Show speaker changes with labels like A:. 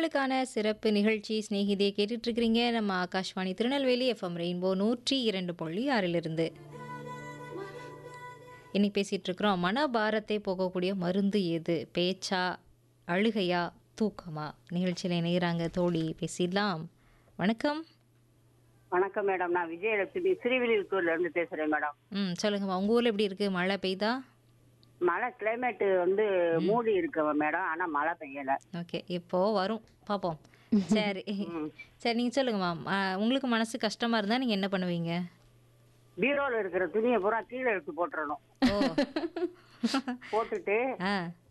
A: பெண்களுக்கான சிறப்பு நிகழ்ச்சி சிநேகிதியை கேட்டுட்டு இருக்கிறீங்க நம்ம ஆகாஷ்வாணி திருநெல்வேலி எஃப்எம் ரெயின்போ நூற்றி இரண்டு புள்ளி ஆறிலிருந்து இன்னைக்கு பேசிட்டு இருக்கிறோம் மனபாரத்தை போகக்கூடிய மருந்து எது பேச்சா அழுகையா தூக்கமா நிகழ்ச்சியில் இணைகிறாங்க தோழி பேசிடலாம் வணக்கம்
B: வணக்கம் மேடம் நான் விஜயலட்சுமி ஸ்ரீவில்லிபுத்தூர்ல இருந்து பேசுறேன் மேடம்
A: ம் சொல்லுங்கம்மா உங்கள் ஊரில் எப்படி இருக்கு மழை பெய்தா
B: மழை கிளைமேட் வந்து மூடி இருக்கு மேடம் ஆனா மழை பெய்யல
A: ஓகே இப்போ வரும் பார்ப்போம் சரி சரி நீங்கள் சொல்லுங்கம்மா ம- உங்களுக்கு மனசு கஷ்டமா இருந்தால் நீங்கள் என்ன பண்ணுவீங்க
B: பீரோல இருக்கிற துணியை பூரா கீழே எடுத்து போட்டுறணும்
A: ஓ
B: போட்டுட்டு
A: ஆ